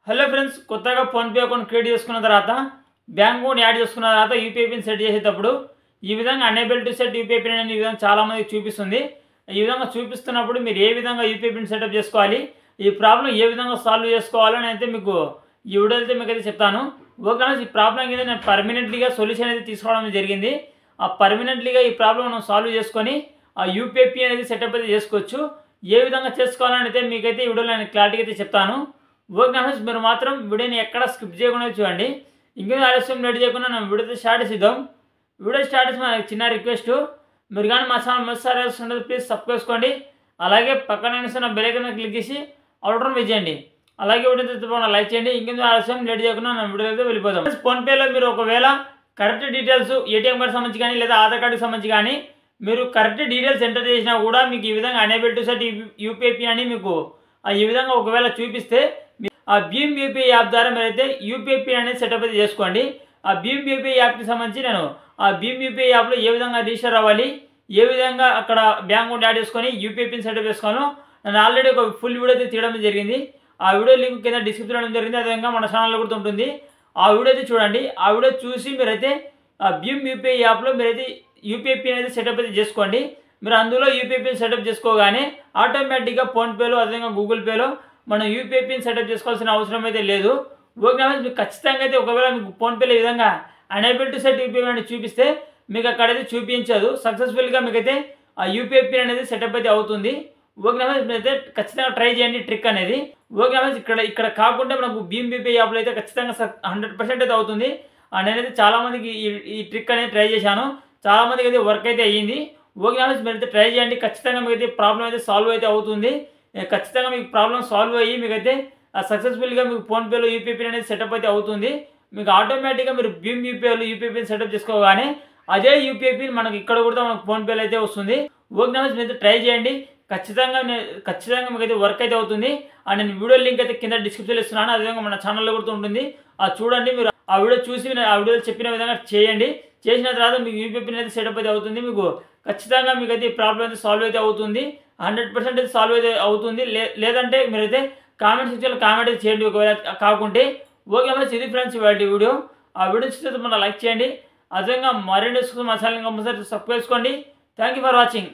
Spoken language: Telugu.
హలో ఫ్రెండ్స్ కొత్తగా ఫోన్పే అకౌంట్ క్రియేట్ చేసుకున్న తర్వాత బ్యాంక్ అకౌంట్ యాడ్ చేసుకున్న తర్వాత యూపీఐ పిన్ సెట్ చేసేటప్పుడు ఈ విధంగా enable to set UPI PIN అనే ఈ విధంగా చాలామందికి చూపిస్తుంది ఈ విధంగా చూపిస్తున్నప్పుడు మీరు ఏ విధంగా యూపీఐ పిన్ సెటప్ చేసుకోవాలి ఈ ప్రాబ్లం ఏ విధంగా సాల్వ్ చేసుకోవాలని అయితే మీకు ఈ వీడియో అయితే మీకు అయితే చెప్తాను ఓకే ఈ ప్రాబ్లం కింద నేను పర్మనెంట్లీగా సొల్యూషన్ అయితే తీసుకోవడం జరిగింది ఆ పర్మనెంట్లీగా ఈ ప్రాబ్లం మనం సాల్వ్ చేసుకొని ఆ యూపీఐపీ అనేది సెటప్ అయితే చేసుకోవచ్చు ఏ విధంగా చేసుకోవాలని అయితే మీకైతే ఈ వీడియోలో నేను క్లారిటీగా అయితే చెప్తాను ఓకే ఫ్రెండ్స్ మీరు మాత్రం వీడియోని ఎక్కడ స్కిప్ చేయకుండా చూడండి ఇంకేం ఆలస్యం లేట్ చేయకుండా మనం వీడియో స్టార్ట్ చేద్దాం వీడియో స్టార్ట్ చేసి మనకి చిన్న రిక్వెస్ట్ మీరు కానీ మా ఛానల్ మెసేజ్ వస్తుంటుంది ప్లీజ్ సబ్స్క్రైబ్ చేసుకోండి అలాగే పక్కన ఉన్న బెల్ ఐకాన్ క్లిక్ చేసి ఆర్డర్ మీద చేయండి అలాగే వీడియో తప్పకుండా లైక్ చేయండి ఇంకేం ఆలస్యం లేట్ చేయకుండా మనం వీడియో అయితే వెళ్ళిపోదాం ఫోన్పేలో మీరు ఒకవేళ కరెక్ట్ డీటెయిల్స్ ఏటీఎం కార్డు సంబంధించి కానీ లేదా ఆధార్ కార్డుకి సంబంధించి కానీ మీరు కరెక్ట్ డీటెయిల్స్ ఎంటర్ చేసినా కూడా మీకు ఈ విధంగా అనేబుల్ టు సెట్ యూపీఐపీ అని మీకు ఆ ఈ విధంగా ఒకవేళ చూపిస్తే మీ- ఆ భీమ్ యూపీఐ యాప్ ద్వారా మీరైతే యూపీఐపీ అనేది సెటప్ అయితే చేసుకోండి ఆ భీమ్ యూపీఐ యాప్కి సంబంధించి నేను ఆ భీమ్ యూపీఐ యాప్లో ఏ విధంగా రిజిస్టర్ అవ్వాలి ఏ విధంగా అక్కడ బ్యాంక్ అకౌంట్ యాడ్ చేసుకొని యూపీఐపీని సెటప్ చేసుకోను నేను ఆల్రెడీ ఒక ఫుల్ వీడియో అయితే తీయడం జరిగింది ఆ వీడియో లింక్ కింద డిస్క్రిప్షన్ ఇవ్వడం జరిగింది అదేవిధంగా మన ఛానల్లో కూడా ఉంటుంది ఆ వీడియో అయితే చూడండి ఆ వీడియో చూసి మీరైతే ఆ భీమ్ యూపీఐ యాప్లో మీరైతే యూపీఐపీ అనేది సెటప్ అయితే చేసుకోండి మీరు అందులో యూపీఐపీ సెటప్ చేసుకోగానే ఆటోమేటిక్గా ఫోన్పేలో అదేవిధంగా గూగుల్ పేలో మనం యూపీఐపీని సెటప్ చేసుకోవాల్సిన అవసరం అయితే లేదు ఓకే మీకు ఖచ్చితంగా అయితే ఒకవేళ మీకు ఫోన్పేలో ఈ విధంగా అనేబుల్ టు సెట్ యూపీఐ అనేది చూపిస్తే మీకు అక్కడైతే చూపించదు సక్సెస్ఫుల్గా మీకైతే ఆ యూపీఐపీ అనేది సెటప్ అయితే అవుతుంది ఓకే అయితే ఖచ్చితంగా ట్రై చేయండి ట్రిక్ అనేది ఓకే ఇక్కడ ఇక్కడ కాకుండా మనకు భీమ్ బీపీ యాప్లో అయితే ఖచ్చితంగా హండ్రెడ్ పర్సెంట్ అయితే అవుతుంది ఆ నేనైతే చాలామందికి ఈ ఈ ట్రిక్ అనేది ట్రై చేశాను చాలామందికి అయితే వర్క్ అయితే అయ్యింది ఓకే మీరు అయితే ట్రై చేయండి ఖచ్చితంగా మీకైతే ప్రాబ్లం అయితే సాల్వ్ అయితే అవుతుంది ఏ, ఖచ్చితంగా మీకు ప్రాబ్లం సాల్వ్ అయ్యి మీకైతే సక్సెస్ఫుల్గా మీకు ఫోన్పేలో యూపీపీ అనేది సెటప్ అయితే అవుతుంది మీకు ఆటోమేటిక్గా మీరు భీమ్ యూపీఐలో యూపీపీని సెటప్ చేసుకోగానే అదే యూపీఐపీ మనకి ఇక్కడ కూడా మనకు ఫోన్పేలో అయితే వస్తుంది ఓకే మీరు అయితే ట్రై చేయండి ఖచ్చితంగా నే- ఖచ్చితంగా మీకు అయితే వర్క్ అయితే అవుతుంది అండ్ నేను వీడియో లింక్ అయితే కింద డిస్క్రిప్షన్ ఇస్తున్నాను అదేవిధంగా మన ఛానల్లో కూడా ఉంటుంది ఆ చూడండి మీరు ఆ వీడియో చూసి మీరు ఆ వీడియో చెప్పిన విధంగా చేయండి చేసిన తర్వాత మీకు యూపీపీ అనేది సెటప్ అయితే అవుతుంది మీకు ఖచ్చితంగా మీకు అయితే ఈ ప్రాబ్లం అయితే సాల్వ్ అయితే అవుతుంది హండ్రెడ్ పర్సెంట్ అయితే సాల్వ్ అయితే అవుతుంది లే- లేదంటే మీరైతే కామెంట్ సెక్షన్లో కామెంట్ అయితే చేయండి ఒకవేళ కాకుంటే ఓకే మరి ఇది ఫ్రెండ్స్ వాటి వీడియో ఆ వీడియో చూస్తే మన లైక్ చేయండి అదేవిధంగా మరిన్ని మా ఛానల్ కంపల్సరీ సబ్స్క్రైబ్ చేసుకోండి థ్యాంక్ యూ ఫర్ వాచింగ్